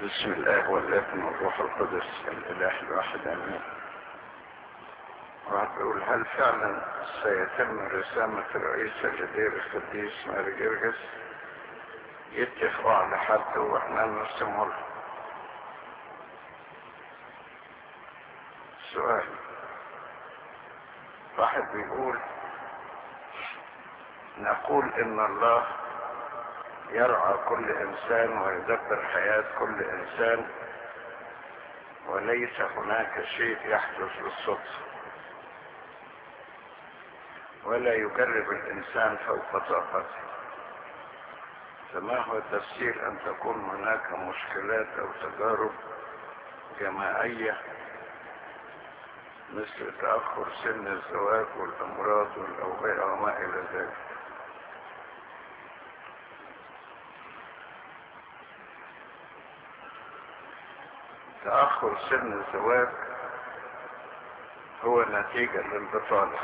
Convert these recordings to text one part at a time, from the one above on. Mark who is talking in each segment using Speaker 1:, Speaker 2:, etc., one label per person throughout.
Speaker 1: بسم الله والابن والروح القدس الاله الواحد امين واحد بيقول هل فعلا سيتم رسامة الرئيس الجدير القديس ماري جرجس يتفقوا على حد واحنا نرسمه له سؤال واحد بيقول نقول ان الله يرعى كل انسان ويدبر حياة كل انسان وليس هناك شيء يحدث بالصدفة ولا يجرب الانسان فوق طاقته فما هو تفسير ان تكون هناك مشكلات او تجارب جماعية مثل تأخر سن الزواج والأمراض والأوبئة وما إلى ذلك تأخر سن الزواج هو نتيجة للبطالة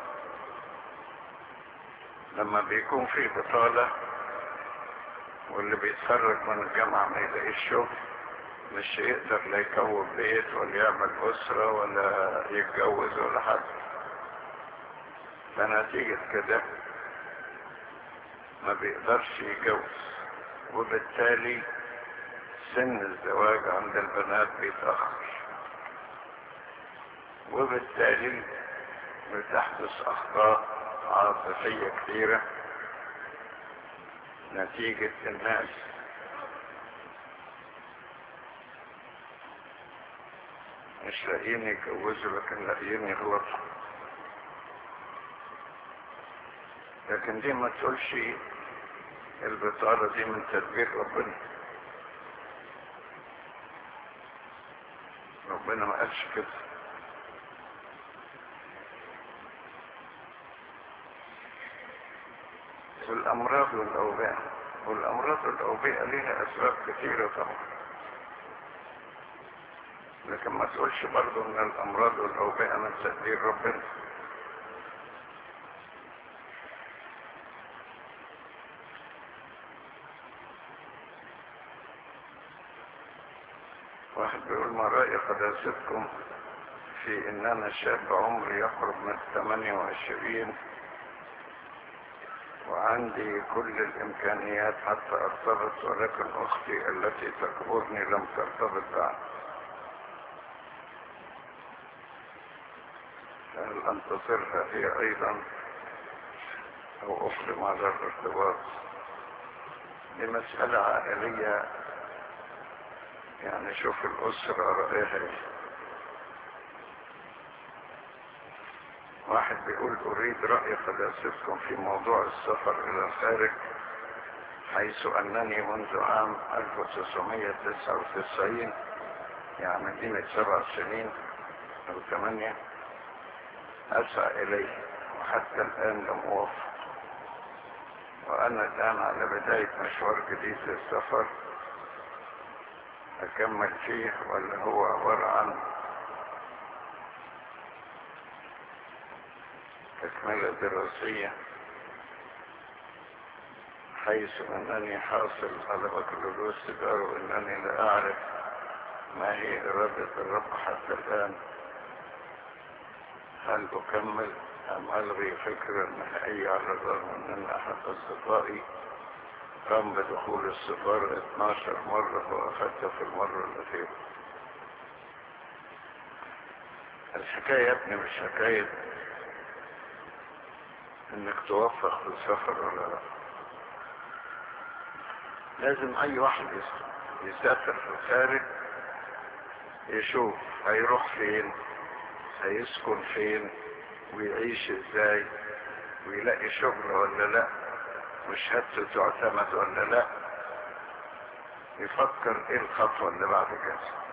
Speaker 1: لما بيكون في بطالة واللي بيتخرج من الجامعة ما يلاقيش شغل مش يقدر لا يكون بيت ولا يعمل أسرة ولا يتجوز ولا حد فنتيجة كده ما بيقدرش يتجوز وبالتالي سن الزواج عند البنات بيتأخر وبالتالي بتحدث أخطاء عاطفية كثيرة نتيجة الناس مش لاقيين يتجوزوا لكن لاقيين يغلطوا لكن دي ما تقولش البطالة دي من تدبير ربنا ربنا ما قالش كده والأمراض والأوبئة والأمراض والأوبئة ليها أسباب كثيرة طبعا لكن ما تقولش برضه ان الامراض والاوبئة من تدبير ربنا واحد بيقول ما رأي قداستكم في ان انا شاب عمري يقرب من 28 وعندي كل الامكانيات حتى ارتبط ولكن اختي التي تكبرني لم ترتبط بعد هل انتصرها هي ايضا او اقدم على الارتباط دي مسألة عائلية يعني شوف الاسرة رأيها ايه واحد بيقول اريد رأي قداستكم في موضوع السفر الى الخارج حيث انني منذ عام 1999 يعني مدينة سبع سنين او ثمانية أسعى إليه وحتى الآن لم أوفق وأنا الآن على بداية مشوار جديد للسفر أكمل فيه ولا هو عبارة عن تكملة دراسية حيث أنني حاصل على بكالوريوس تجارة وأنني لا أعرف ما هي إرادة الرب حتى الآن هل أكمل أم ألغي فكرة نهائية على الرغم من أن أحد أصدقائي قام بدخول السفارة 12 مرة وأخذت في المرة الأخيرة الحكاية يا ابني مش حكاية انك توفق في السفر ولا لا لازم اي واحد يسافر في الخارج يشوف هيروح فين هيسكن فين ويعيش ازاي ويلاقي شغل ولا لا وشهادته تعتمد ولا لا يفكر ايه الخطوة اللي بعد كده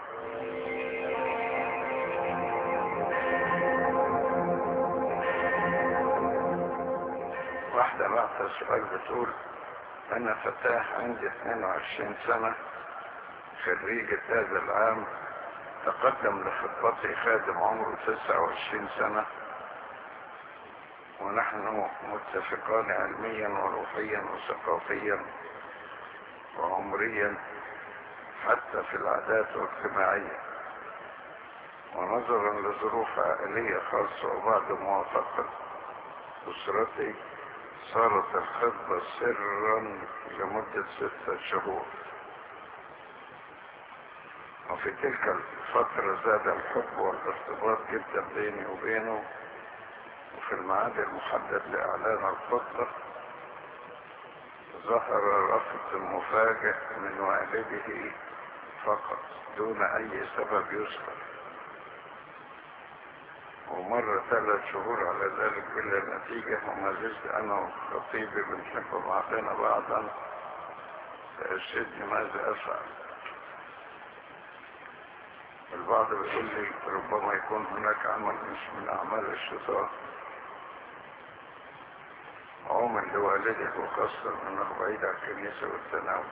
Speaker 1: واحدة بعت سؤال بتقول انا فتاة عندي 22 سنة خريجة هذا العام تقدم لخطبتي خادم عمره 29 سنة ونحن متفقان علميا وروحيا وثقافيا وعمريا حتى في العادات والاجتماعية ونظرا لظروف عائلية خاصة وبعد موافقة أسرتي صارت الخطبة سرا لمدة ستة شهور وفي تلك الفترة زاد الحب والارتباط جدا بيني وبينه وفي الميعاد المحدد لإعلان الخطبة ظهر رفض مفاجئ من والده فقط دون أي سبب يذكر ومر ثلاث شهور على ذلك بلا نتيجة وما زلت أنا وخطيبي بنحب بعضنا بعضا فأرشدني ماذا أفعل البعض بيقول لي ربما يكون هناك عمل مش من أعمال الشيطان عمر لوالدك وخاصة أنه بعيد عن الكنيسة والتناول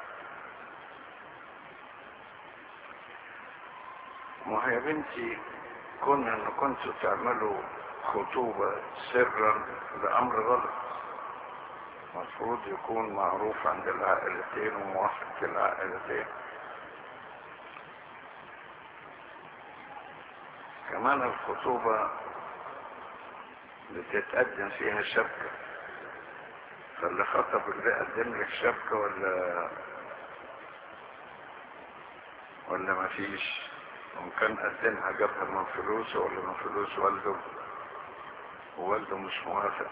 Speaker 1: ما هي بنتي كون ان كنتوا تعملوا خطوبة سرا لأمر غلط المفروض يكون معروف عند العائلتين وموافقة العائلتين كمان الخطوبة بتتقدم فيها شبكة فاللي خطب اللي قدم لك شبكة ولا ولا ما فيش وكان قدمها جابها من فلوسه ولا من فلوس والده ووالده مش موافق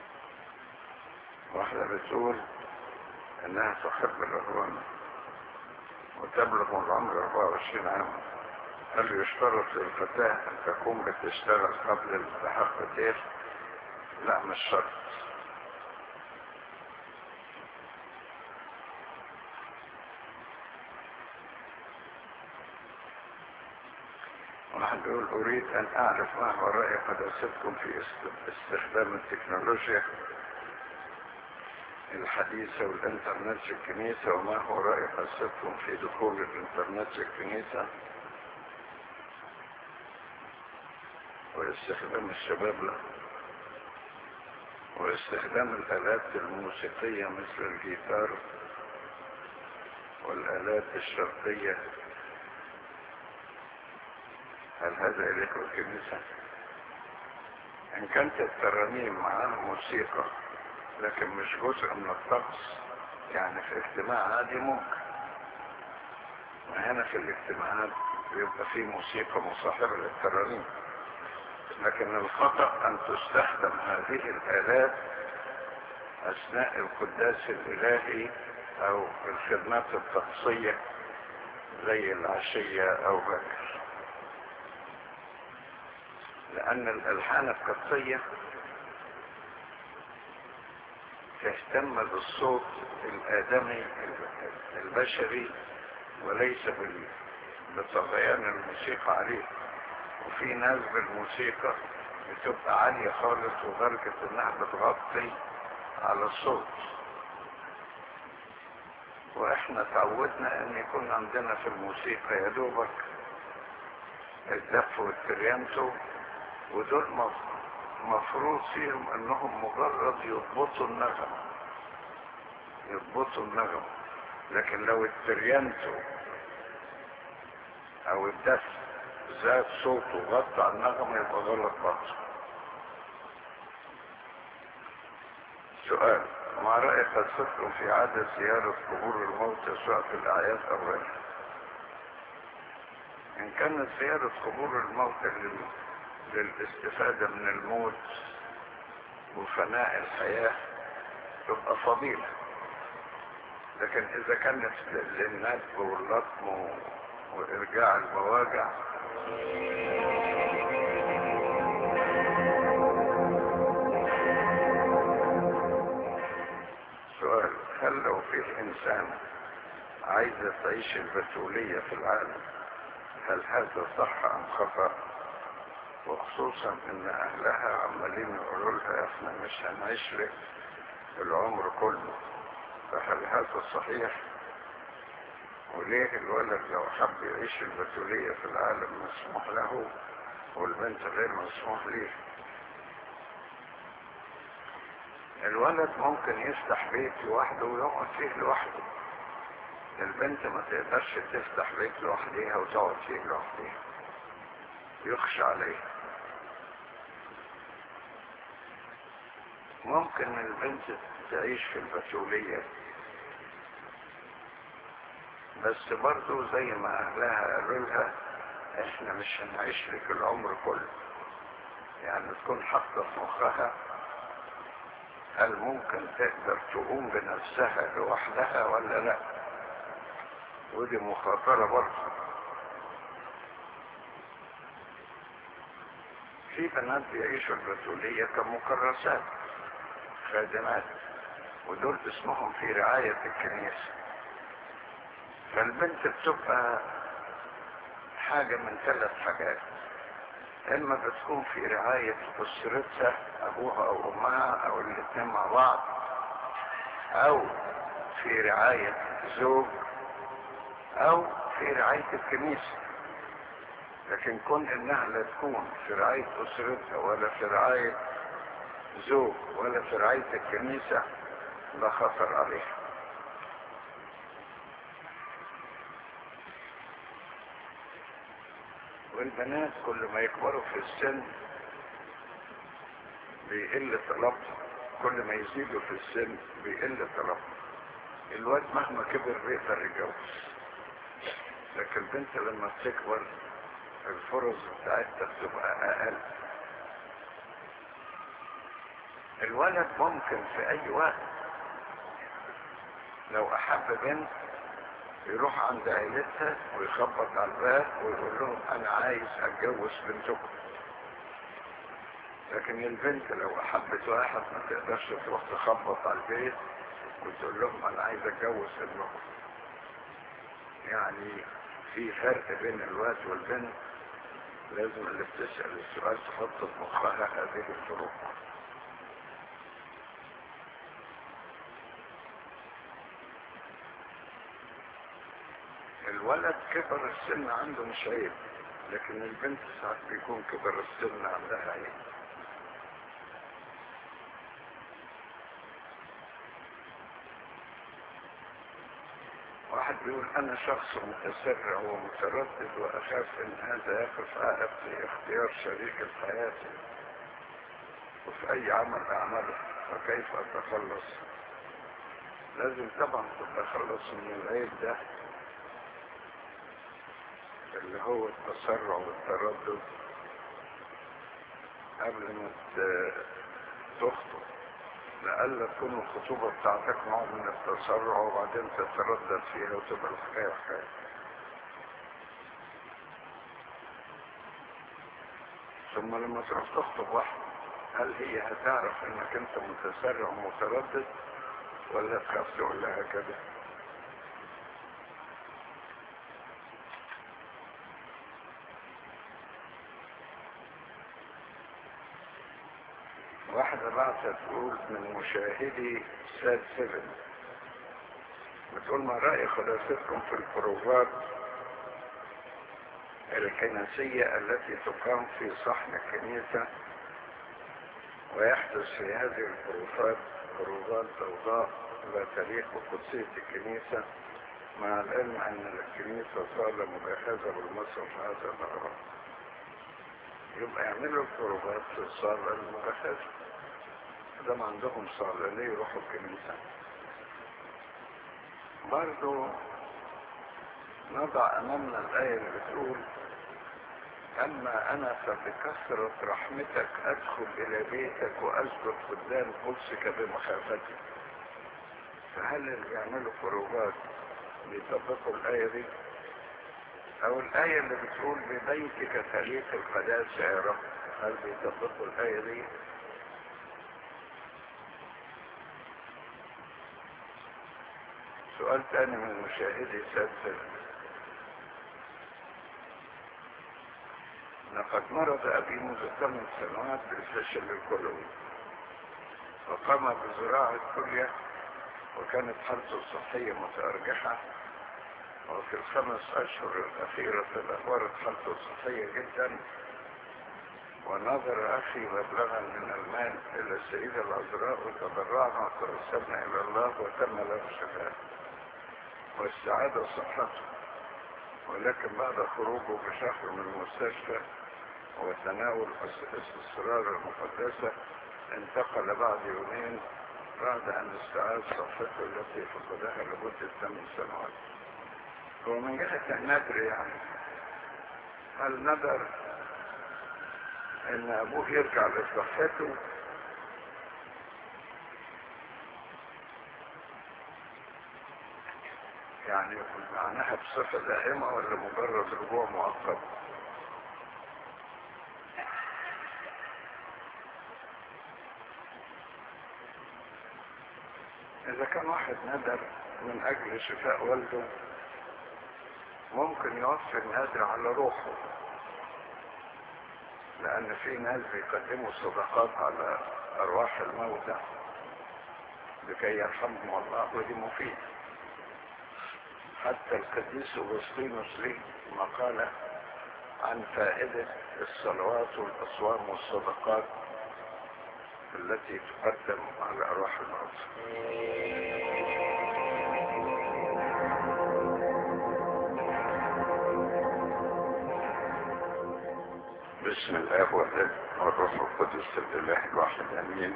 Speaker 1: واحدة بتقول انها تحب الاخوان وتبلغ العمر 24 عاما هل يشترط للفتاة ان تكون بتشتغل قبل الالتحاق بالدير لا مش شرط واحد يقول اريد ان اعرف ما هو رأي قداستكم في استخدام التكنولوجيا الحديثة والانترنت في الكنيسة وما هو رأي قداستكم في دخول الانترنت في الكنيسة واستخدام الشباب له واستخدام الآلات الموسيقية مثل الجيتار والآلات الشرقية هل هذا إليك الكنيسة إن كانت الترانيم معاها موسيقى لكن مش جزء من الطقس يعني في اجتماع عادي ممكن وهنا في الاجتماعات بيبقى في موسيقى مصاحبة للترانيم لكن الخطأ أن تستخدم هذه الآلات أثناء القداس الإلهي أو الخدمات الطقسية زي العشية أو بكر لأن الألحان القدسية تهتم بالصوت الآدمي البشري وليس بطغيان الموسيقى عليه وفي ناس بالموسيقى بتبقى عالية خالص ودرجة انها بتغطي على الصوت واحنا تعودنا ان يكون عندنا في الموسيقى يا دوبك الدف والتريانتو ودول مفروض فيهم انهم مجرد يضبطوا النغم يضبطوا النغم لكن لو التريانتو او الدف زاد صوته غطى على النغم يبقى غلط برضه سؤال ما رأي قصتكم في عادة زيارة قبور الموتى سواء في الأعياد أو غيرها إن كانت زيارة قبور الموتى للاستفادة من الموت وفناء الحياة تبقى فضيلة لكن إذا كانت للندب واللطم وإرجاع المواجع سؤال هل لو في إنسان عايزة تعيش البتولية في العالم هل هذا صح أم خطأ وخصوصا ان اهلها عمالين يقولوا لها احنا مش هنعيش لك العمر كله فهل هذا صحيح وليه الولد لو حب يعيش البتولية في العالم مسموح له والبنت غير مسموح ليه الولد ممكن يفتح بيت لوحده ويقعد فيه لوحده البنت ما تقدرش تفتح بيت لوحديها وتقعد فيه لوحديها يخشى عليها ممكن البنت تعيش في البتولية بس برضو زي ما اهلها قالوا لها احنا مش هنعيش لك العمر كله يعني تكون حاطه في مخها هل ممكن تقدر تقوم بنفسها لوحدها ولا لا ودي مخاطرة برضه في بنات بيعيشوا البتولية كمكرسات خادمات ودول اسمهم في رعاية الكنيسة فالبنت بتبقى حاجة من ثلاث حاجات اما بتكون في رعاية اسرتها ابوها او امها او الاثنين مع بعض او في رعاية زوج او في رعاية الكنيسة لكن كون انها لا تكون في رعاية اسرتها ولا في رعاية زوج ولا في رعاية الكنيسة لا خطر عليها والبنات كل ما يكبروا في السن بيقل طلبهم كل ما يزيدوا في السن بيقل طلبهم الواد مهما كبر بيقدر يتجوز لكن البنت لما بتكبر الفرص بتاعتها بتبقى اقل الولد ممكن في اي وقت لو احب بنت يروح عند عيلتها ويخبط على الباب ويقول لهم انا عايز اتجوز بنتكم لكن البنت لو احبت واحد ما تقدرش تروح تخبط على البيت وتقول لهم انا عايز اتجوز ابنكم يعني في فرق بين الواد والبنت لازم اللي بتسأل السؤال تحط في مخها هذه الفروق الولد كبر السن عنده مش عيب لكن البنت ساعات بيكون كبر السن عندها عيب واحد بيقول انا شخص متسرع ومتردد واخاف ان هذا يقف عائق في اختيار شريك الحياة وفي اي عمل اعمله فكيف اتخلص لازم طبعا تتخلص من العيب ده اللي هو التسرع والتردد قبل ما تخطب لألا تكون الخطوبة بتاعتك نوع من التسرع وبعدين تتردد فيها وتبقى الحكاية حكاية ثم لما تروح تخطب واحد هل هي هتعرف انك انت متسرع ومتردد ولا تخاف تقول لها كده واحدة بعثت تقول من مشاهدي ساد سيفن بتقول ما رأي خلاصتكم في البروفات الكنسية التي تقام في صحن الكنيسة ويحدث في هذه البروفات بروفات ضوضاء لا تليق بقدسية الكنيسة مع العلم أن الكنيسة صالة مجهزة بالمصرف هذا الأغراض يبقى يعملوا البروفات في الصالة المجهزة دام عندهم صالة ليه يروحوا الكنيسة برضو نضع أمامنا الآية اللي بتقول أما أنا فبكثرة رحمتك أدخل إلى بيتك وأسجد قدام قدسك بمخافتك فهل اللي بيعملوا خروجات بيطبقوا الآية دي؟ أو الآية اللي بتقول ببيتك تليق القداسة يا رب هل بيطبقوا الآية دي؟ سؤال تاني من مشاهدي سادسة لقد مرض أبي منذ ثمان سنوات بالفشل الكلوي وقام بزراعة كلية وكانت حالته الصحية متأرجحة وفي الخمس أشهر الأخيرة تدهورت حالته الصحية جدا ونظر أخي مبلغا من المال إلى السيدة العذراء وتضرعنا وتوسلنا إلى الله وتم له الشفاء والسعادة صحته ولكن بعد خروجه بشهر من المستشفى وتناول الاسرار المقدسة انتقل بعد يومين بعد ان استعاد صحته التي فقدها لمدة ثمان سنوات هو من جهة النذر يعني هل نذر ان ابوه يرجع لصحته يعني معناها بصفة دائمة ولا مجرد رجوع مؤقت إذا كان واحد ندر من أجل شفاء والده ممكن يوفي النذر على روحه لأن في ناس بيقدموا صدقات على أرواح الموتى لكي يرحمهم الله ودي مفيدة حتى القديس أغسطينوس ليه مقالة عن فائدة الصلوات والأصوام والصدقات التي تقدم على أرواح الموتى بسم الله والابن والروح القدس الاله الواحد امين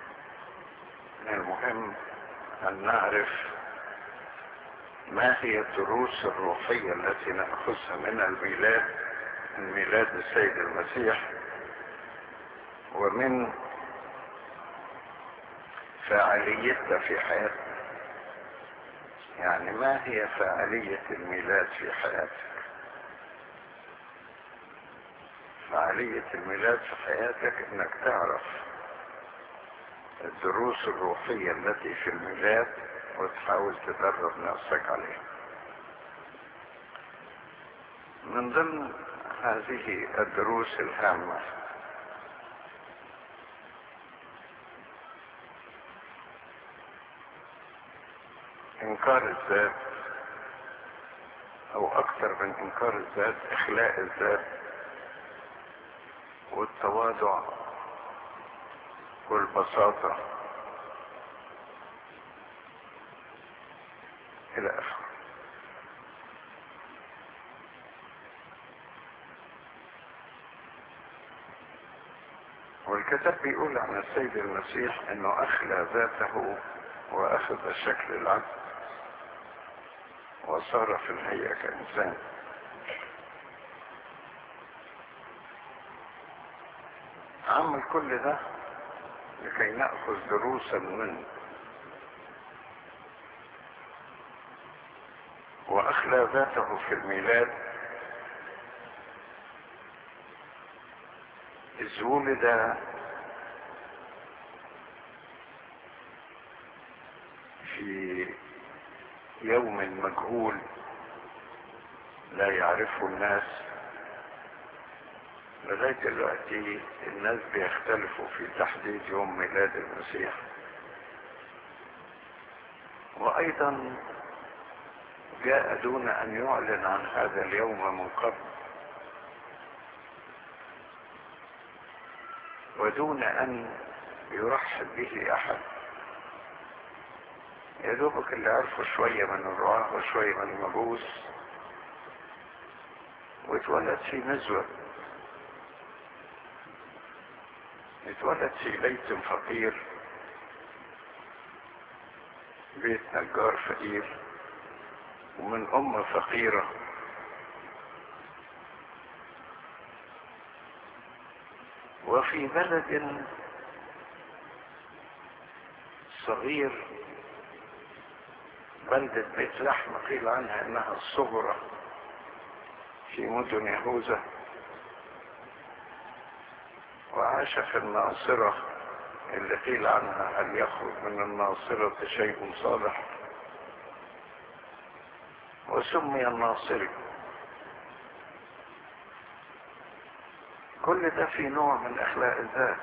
Speaker 1: المهم ان نعرف ما هي الدروس الروحية التي نأخذها من الميلاد من ميلاد السيد المسيح ومن فاعليتها في حياتنا يعني ما هي فاعلية الميلاد في حياتك فعالية الميلاد في حياتك انك تعرف الدروس الروحية التي في الميلاد وتحاول تدرب نفسك عليها من ضمن هذه الدروس الهامة انكار الذات او اكثر من انكار الذات اخلاء الذات والتواضع والبساطة إلى آخره والكتاب بيقول عن السيد المسيح انه اخلى ذاته واخذ شكل العبد وصار في الهيئة كإنسان عمل كل ده لكي نأخذ دروسا منه وأخلى ذاته في الميلاد إذ ولد في يوم مجهول لا يعرفه الناس لغاية دلوقتي الناس بيختلفوا في تحديد يوم ميلاد المسيح وأيضا جاء دون أن يعلن عن هذا اليوم من قبل ودون أن يرحب به أحد يا دوبك اللي عرفوا شوية من الرعاة وشوية من المجوس واتولد في نزوة اتولد في بيت فقير بيت نجار فقير ومن أم فقيرة وفي بلد صغير بلدة بيت لحم قيل عنها انها الصغرى في مدن يهوذا وعاش في الناصرة اللي قيل عنها هل يخرج من الناصرة شيء صالح وسمي الناصري كل ده في نوع من اخلاق الذات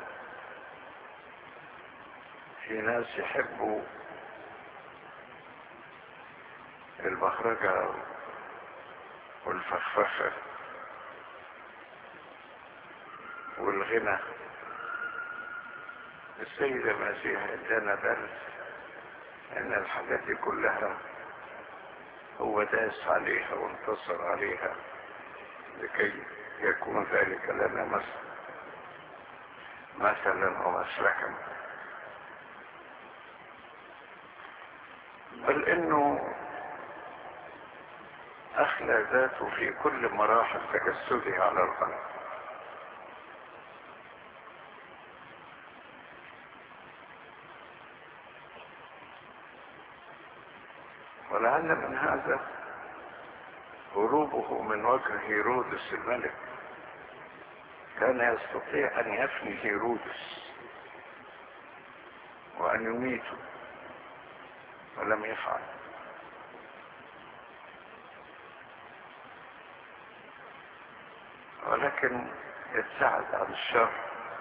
Speaker 1: في ناس يحبوا البخرجة والفخفخة والغنى السيد المسيح ادانا درس ان الحاجات دي كلها هو داس عليها وانتصر عليها لكي يكون ذلك لنا مثلا مثلا ومسلكا بل انه اخلى ذاته في كل مراحل تجسده على الارض ولعل من هذا هروبه من وجه هيرودس الملك كان يستطيع ان يفني هيرودس وان يميته ولم يفعل ولكن ابتعد عن الشر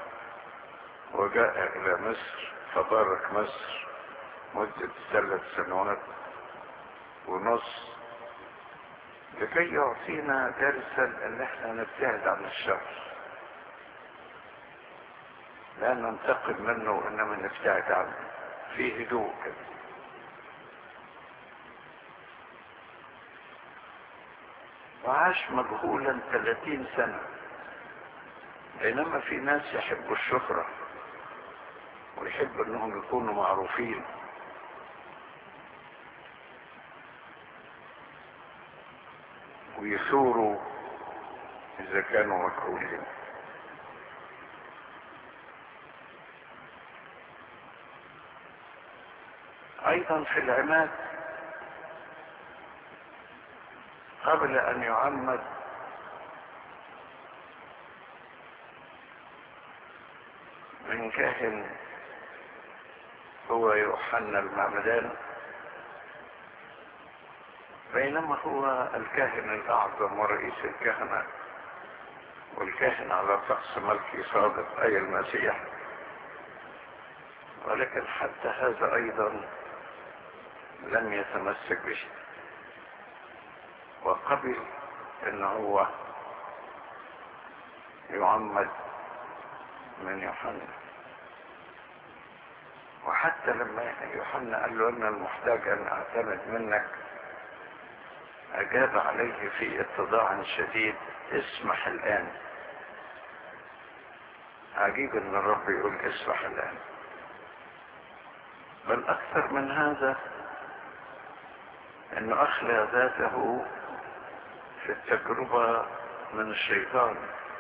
Speaker 1: وجاء الى مصر فبارك مصر مدة ثلاث سنوات ونص لكي يعطينا درسا ان احنا نبتعد عن الشر لا ننتقم منه انما نبتعد عنه في هدوء كده وعاش مجهولا 30 سنة بينما في ناس يحبوا الشهرة ويحبوا انهم يكونوا معروفين ويثوروا اذا كانوا مكروهين ايضا في العماد قبل ان يعمد من كاهن هو يوحنا المعمدان بينما هو الكاهن الاعظم ورئيس الكهنه والكاهن على رأس ملكي صادق اي المسيح ولكن حتى هذا ايضا لم يتمسك به وقبل ان هو يعمد من يوحنا وحتى لما يوحنا قال له انا المحتاج ان اعتمد منك اجاب عليه في اتضاع شديد اسمح الان عجيب ان الرب يقول اسمح الان بل اكثر من هذا انه اخلى ذاته في التجربة من الشيطان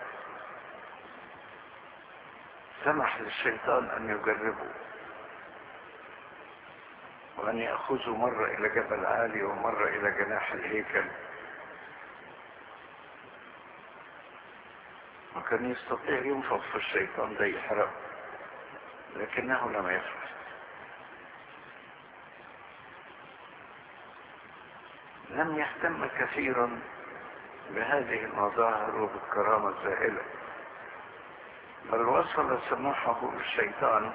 Speaker 1: سمح للشيطان ان يجربه وان يأخذه مرة الى جبل عالي ومرة الى جناح الهيكل وكان يستطيع ينفض في الشيطان ده يحرق لكنه لم يفعل لم يهتم كثيرا بهذه المظاهر وبالكرامة الزائلة بل وصل سماحه للشيطان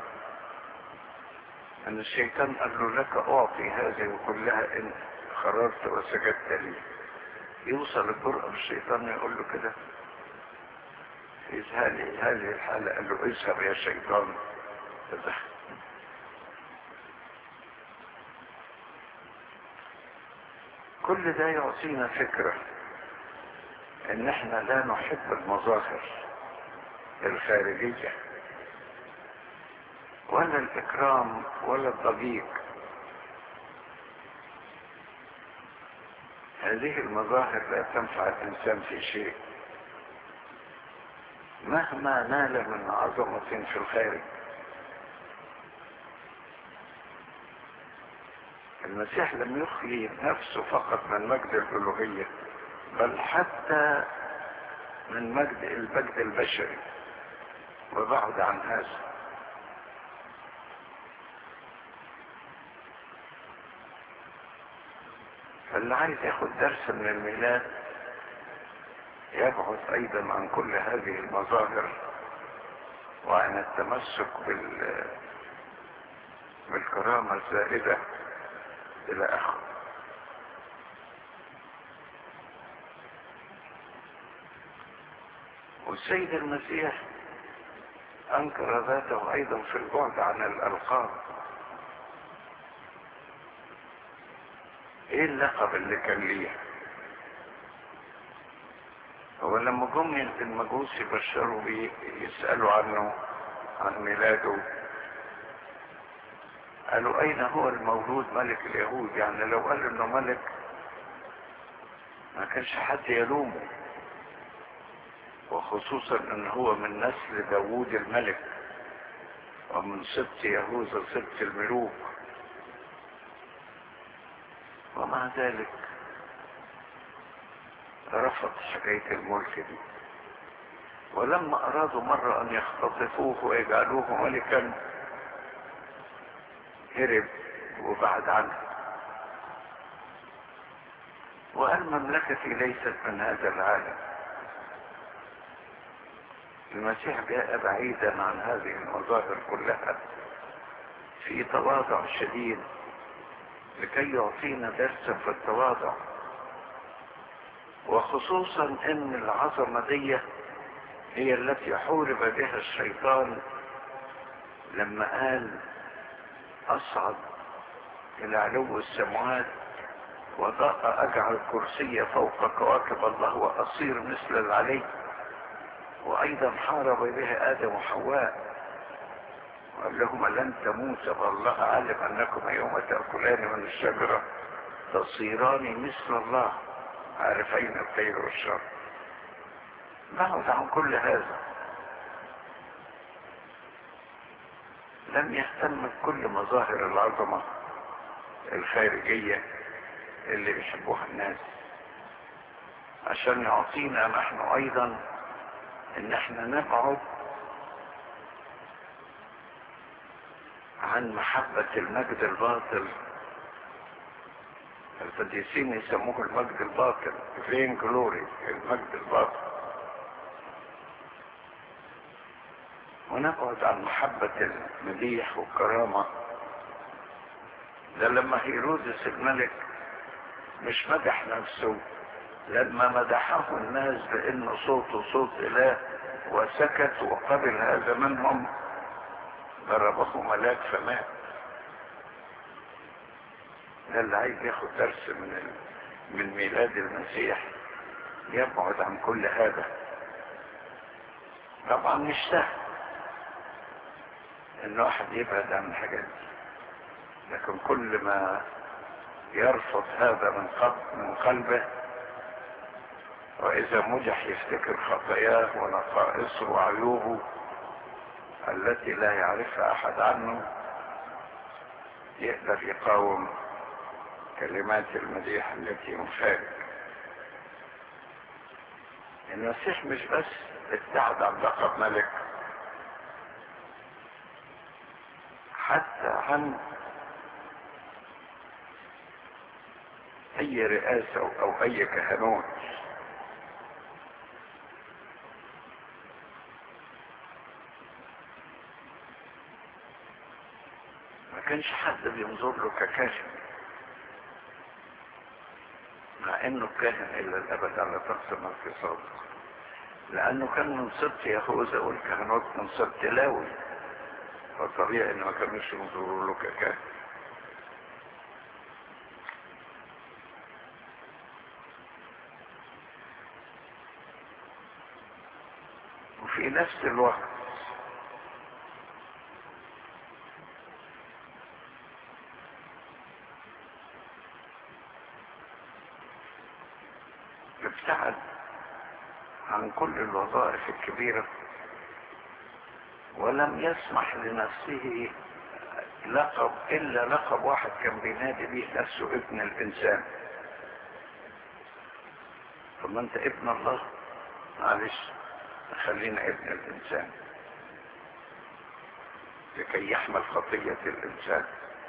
Speaker 1: ان الشيطان قال له لك اعطي هذه كلها ان خررت وسجدت لي يوصل الجرأة بالشيطان يقول له كده في هذه هذه الحالة قال له اذهب يا شيطان فذهب كل ده يعطينا فكرة ان احنا لا نحب المظاهر الخارجية ولا الاكرام ولا الضجيج هذه المظاهر لا تنفع الانسان في شيء مهما نال من عظمة في الخارج المسيح لم يخلي نفسه فقط من مجد الألوهية بل حتى من مجد المجد البشري وبعد عن هذا فاللي عايز ياخد درس من الميلاد يبعد ايضا عن كل هذه المظاهر وعن التمسك بال بالكرامة الزائدة الى اخره والسيد المسيح انكر ذاته ايضا في البعد عن الالقاب ايه اللقب اللي كان ليه هو لما جم المجوس يبشروا بيه يسألوا عنه عن ميلاده قالوا اين هو المولود ملك اليهود يعني لو قال انه ملك ما كانش حد يلومه وخصوصا ان هو من نسل داوود الملك ومن سبط يهوذا سبط الملوك ومع ذلك رفض حكاية الملك دي ولما أرادوا مرة أن يختطفوه ويجعلوه ملكا هرب وبعد عنه وقال مملكتي ليست من هذا العالم المسيح جاء بعيدا عن هذه المظاهر كلها في تواضع شديد لكي يعطينا درسا في التواضع وخصوصا ان العظمة دي هي التي حورب بها الشيطان لما قال اصعد الى علو السماوات وضاء اجعل كرسي فوق كواكب الله واصير مثل العلي وايضا حارب بها ادم وحواء وقال لهما لن تموت فالله علم انكم يوم تاكلان من الشجره تصيران مثل الله عارفين الخير والشر بعد عن كل هذا لم يهتم بكل مظاهر العظمة الخارجية اللي بيحبوها الناس عشان يعطينا نحن ايضا ان احنا نبعد عن محبة المجد الباطل القديسين يسموه المجد الباطل فين جلوري المجد الباطل ونبعد عن محبة المديح والكرامة ده لما هيرودس الملك مش مدح نفسه لما مدحه الناس بان صوته صوت اله وسكت وقبل هذا منهم ضربه ملاك فمات ده اللي عايز ياخد درس من ال... من ميلاد المسيح يبعد عن كل هذا طبعا مش سهل ان واحد يبعد عن الحاجات دي لكن كل ما يرفض هذا من قلب من قلبه واذا مدح يفتكر خطاياه ونقائصه وعيوبه التي لا يعرفها احد عنه يقدر يقاوم كلمات المديح التي يفارق المسيح مش بس ابتعد عن لقب ملك حتى عن اي رئاسة او اي كهنوت ما كانش حد بينظر له ككاهن مع انه كاهن الى الابد على طقس ملك صادق لانه كان من سبط يهوذا والكهنوت من سبط لاوي فطبيعي ان ما كانوش ينظروا له ككاهن وفي نفس الوقت ابتعد عن كل الوظائف الكبيرة ولم يسمح لنفسه لقب إلا لقب واحد كان بينادي به نفسه ابن الإنسان طب أنت ابن الله معلش خلينا ابن الإنسان لكي يحمل خطية الإنسان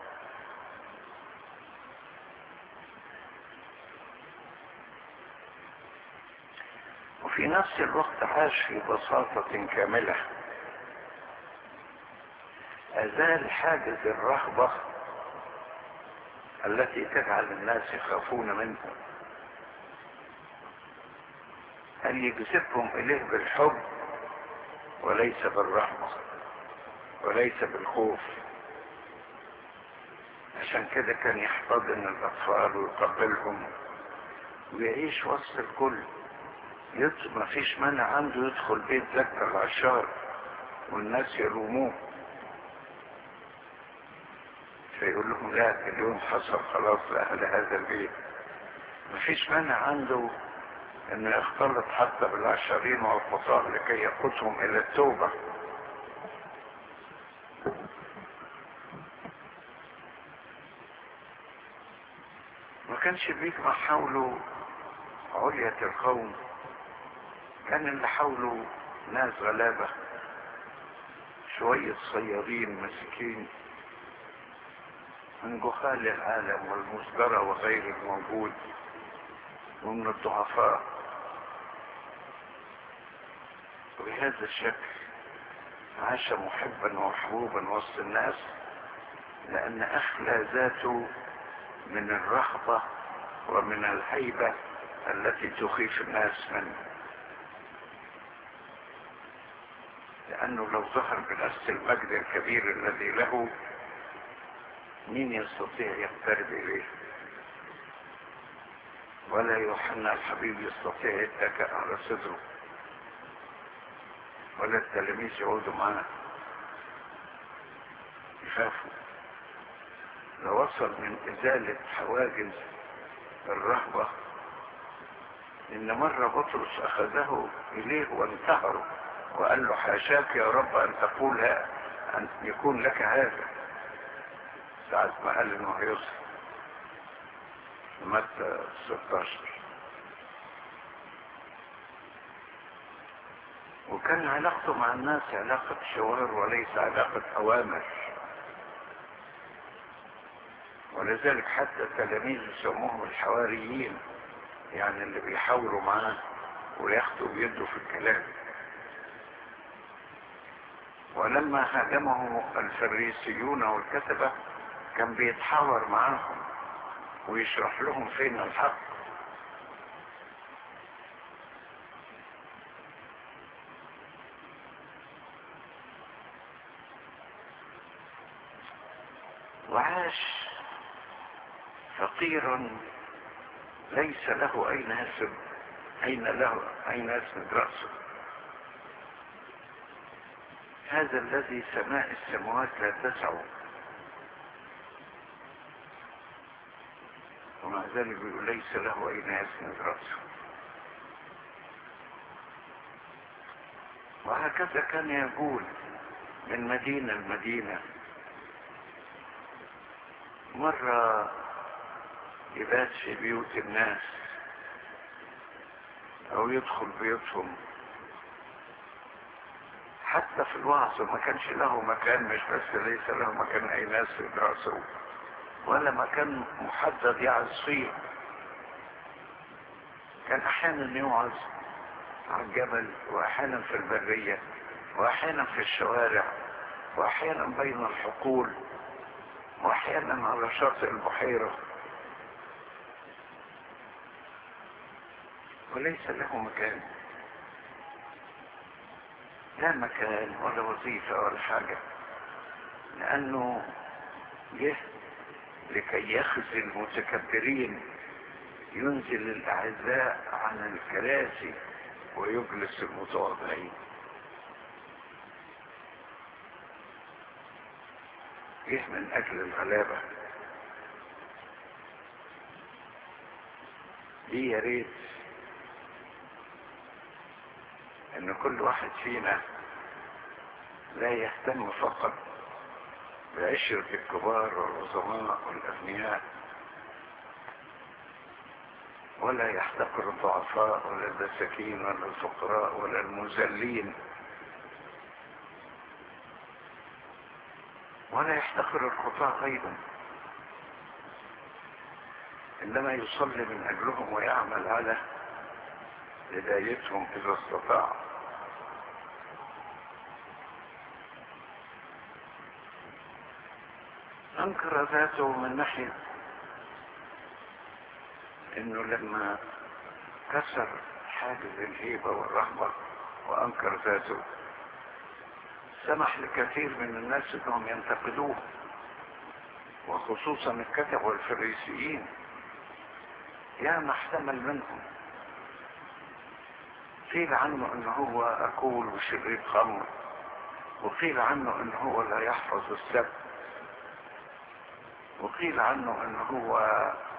Speaker 1: وفي نفس الوقت عاش في بساطة كاملة أزال حاجز الرهبة التي تجعل الناس يخافون منه أن يجذبهم إليه بالحب وليس بالرحمة وليس بالخوف عشان كده كان يحتضن الأطفال ويقبلهم ويعيش وسط الكل ما فيش مانع عنده يدخل بيت زكا العشار والناس يلوموه فيقول لهم لا اليوم حصل خلاص لأهل هذا البيت ما فيش مانع عنده انه يختلط حتى بالعشرين والخطاء لكي يقودهم الى التوبة ما كانش بيجمع حوله علية القوم كان اللي حوله ناس غلابة شوية صيادين مسكين من جهال العالم والمصدرة وغير الموجود ومن الضعفاء وبهذا الشكل عاش محبا ومحبوبا وسط الناس لأن أخلى ذاته من الرهبة ومن الهيبة التي تخيف الناس منه لأنه لو ظهر بنفس المجد الكبير الذي له مين يستطيع يقترب إليه ولا يوحنا الحبيب يستطيع يتكأ على صدره ولا التلاميذ يقعدوا معاه يخافوا لو وصل من إزالة حواجز الرهبة إن مرة بطرس أخذه إليه وانتهره وقال له حاشاك يا رب أن تقول أن يكون لك هذا ساعة ما قال إنه هيصل متى 16 وكان علاقته مع الناس علاقة حوار وليس علاقة أوامر ولذلك حتى التلاميذ يسموهم الحواريين يعني اللي بيحاوروا معاه وياخدوا ويدوا في الكلام ولما هاجمه الفريسيون والكتبة كان بيتحاور معاهم ويشرح لهم فين الحق وعاش فقيرا ليس له اين يسب اين له اين يسند راسه هذا الذي سماء السماوات لا تسعه ومع ذلك بيقول ليس له اين يسند راسه وهكذا كان يقول من مدينة لمدينة مرة يبات في بيوت الناس او يدخل بيوتهم حتى في الوعظ ما كانش له مكان مش بس ليس له مكان اي ناس يدرسوا ولا مكان محدد يعظ فيه كان احيانا يوعظ على الجبل واحيانا في البرية واحيانا في الشوارع واحيانا بين الحقول واحيانا على شاطئ البحيرة وليس له مكان لا مكان ولا وظيفة ولا حاجة لأنه جه لكي يخزي المتكبرين ينزل الأعزاء عن الكراسي ويجلس المتواضعين جه من أجل الغلابة دي يا ريت ان كل واحد فينا لا يهتم فقط بعشرة الكبار والعظماء والأغنياء ولا يحتقر الضعفاء ولا المساكين ولا الفقراء ولا المذلين ولا يحتقر الخطاة أيضا إنما يصلي من أجلهم ويعمل على هدايتهم إذا استطاع أنكر ذاته من ناحية إنه لما كسر حاجز الهيبة والرهبة وأنكر ذاته سمح لكثير من الناس انهم ينتقدوه وخصوصا الكتب والفريسيين يا ما احتمل منهم قيل عنه ان هو اكول وشريب خمر وقيل عنه ان هو لا يحفظ السبت وقيل عنه ان هو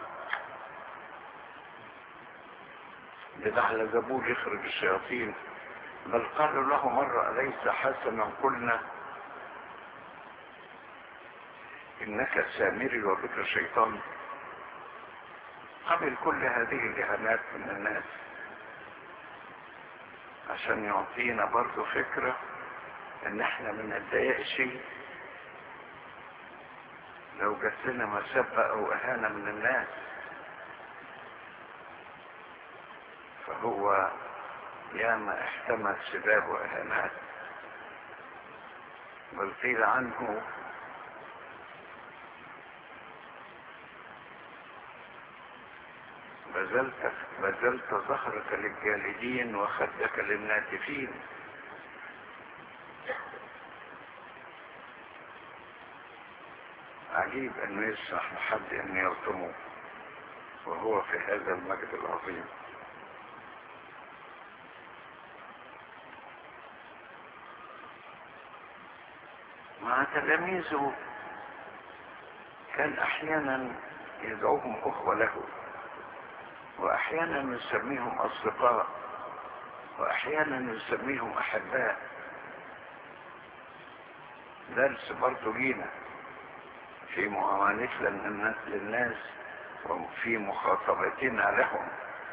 Speaker 1: بدعل زبور يخرج الشياطين بل قالوا له مرة أليس حسنا قلنا إنك سامري وبك شيطان قبل كل هذه الإهانات من الناس عشان يعطينا برضو فكرة ان احنا ما نتضايقش لو جات لنا مسبة او اهانة من الناس فهو ياما احتمل سباب واهانات بل قيل عنه بذلت بذلت ظهرك للجالدين وخدك للناتفين عجيب انه يسمح لحد ان يلطمه وهو في هذا المجد العظيم مع تلاميذه كان احيانا يدعوهم اخوه له واحيانا يسميهم اصدقاء واحيانا يسميهم احباء درس برضه لينا في معاملتنا للناس وفي مخاطبتنا لهم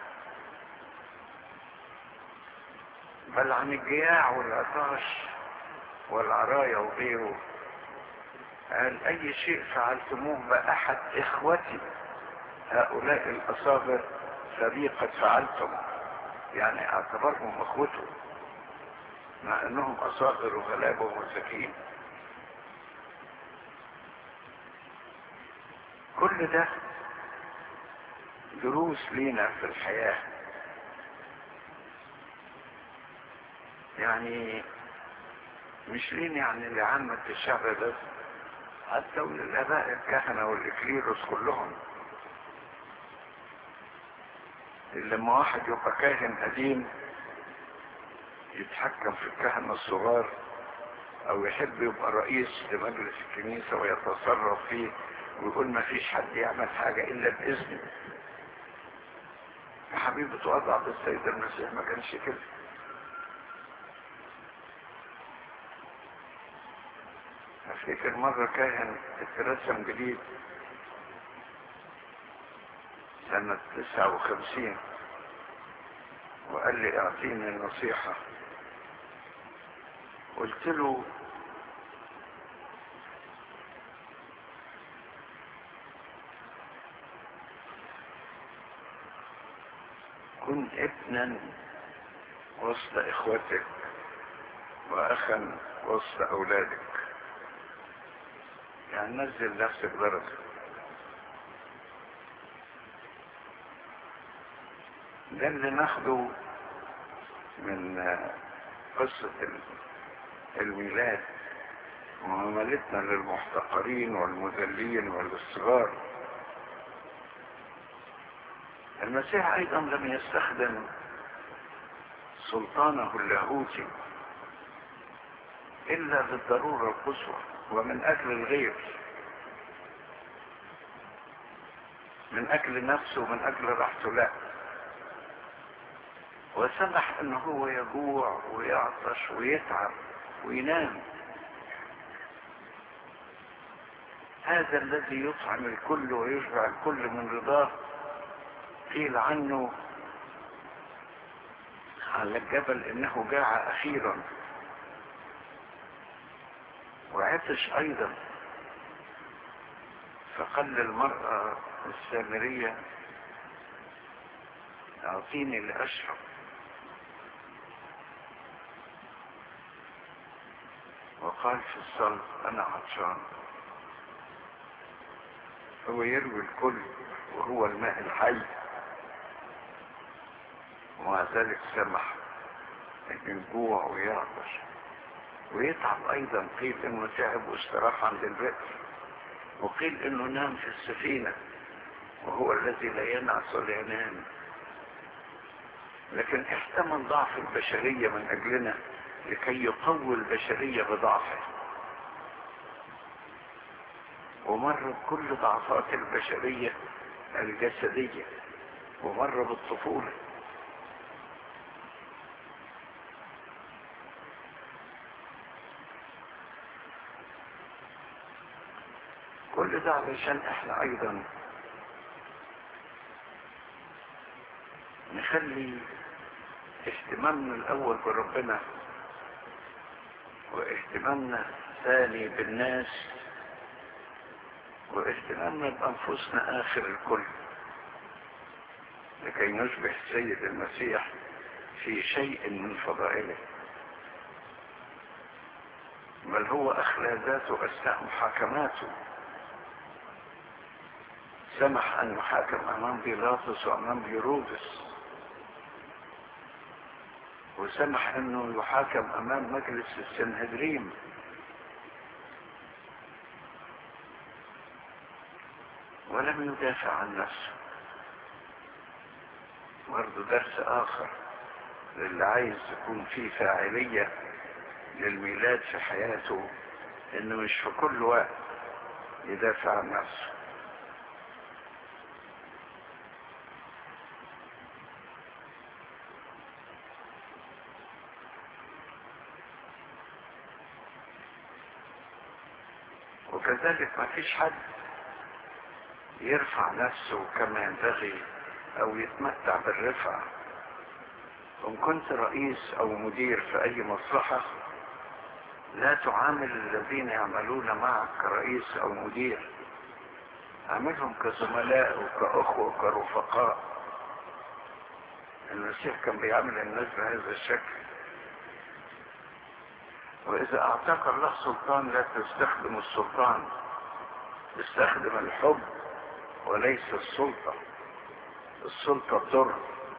Speaker 1: بل عن الجياع والعطاش والعرايا وغيره قال اي شيء فعلتموه باحد اخوتي هؤلاء الاصاغر فبي قد فعلتم يعني اعتبرهم اخوته مع انهم اصاغر وغلابه ومساكين كل ده دروس لينا في الحياة يعني مش لين يعني لعامة الشعب بس حتى وللآباء الكهنة والإكليروس كلهم لما واحد يبقى كاهن قديم يتحكم في الكهنة الصغار او يحب يبقى رئيس لمجلس الكنيسة ويتصرف فيه ويقول ما فيش حد يعمل حاجة الا باذنه يا حبيبي توضع بالسيد المسيح ما كانش كده افتكر مرة كاهن اترسم جديد سنة تسعة وخمسين وقال لي اعطيني النصيحة قلت له كن ابنا وسط اخوتك واخا وسط اولادك يعني نزل نفسك درجة ده اللي ناخده من قصة الميلاد معاملتنا للمحتقرين والمذلين والصغار المسيح ايضا لم يستخدم سلطانه اللاهوتي الا بالضرورة القصوى ومن اجل الغير من اجل نفسه ومن اجل راحته لا وسمح ان هو يجوع ويعطش ويتعب وينام هذا الذي يطعم الكل ويشبع الكل من رضاه قيل عنه على الجبل انه جاع اخيرا وعطش ايضا فقال للمرأة السامرية اعطيني لاشرب وقال في الصلب انا عطشان هو يروي الكل وهو الماء الحي ومع ذلك سمح ان يجوع ويعطش ويتعب ايضا قيل انه تعب واستراح عند البئر وقيل انه نام في السفينة وهو الذي لا ينعس ولا ينام لكن احتمل ضعف البشرية من اجلنا لكي يقوي البشرية بضعفه ومر بكل ضعفات البشرية الجسدية ومر بالطفولة كل ده علشان احنا ايضا نخلي اهتمامنا الاول بربنا واهتمامنا ثاني بالناس واهتمامنا بانفسنا اخر الكل لكي نشبه السيد المسيح في شيء من فضائله بل هو اخلى ذاته اثناء محاكماته سمح ان يحاكم امام بيلاطس وامام هيرودس وسمح انه يحاكم امام مجلس السنهدريم ولم يدافع عن نفسه برضه درس اخر للي عايز يكون فيه فاعلية للميلاد في حياته انه مش في كل وقت يدافع عن نفسه وكذلك ما فيش حد يرفع نفسه كما ينبغي او يتمتع بالرفعة وان كنت رئيس او مدير في اي مصلحة لا تعامل الذين يعملون معك كرئيس او مدير عاملهم كزملاء وكأخوة وكرفقاء المسيح كان بيعامل الناس بهذا الشكل وإذا أعطاك الله سلطان لا تستخدم السلطان استخدم الحب وليس السلطة السلطة تضر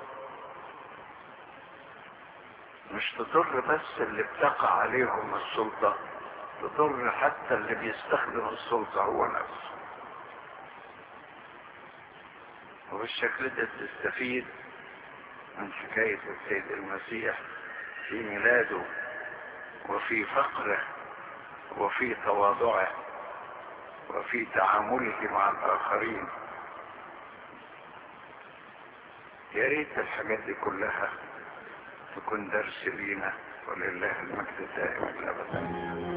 Speaker 1: مش تضر بس اللي بتقع عليهم السلطة تضر حتى اللي بيستخدم السلطة هو نفسه وبالشكل ده تستفيد من حكاية السيد المسيح في ميلاده وفي فقره وفي تواضعه وفي تعامله مع الآخرين يا ريت الحاجات دي كلها تكون درس لينا ولله المجد دائما أبدا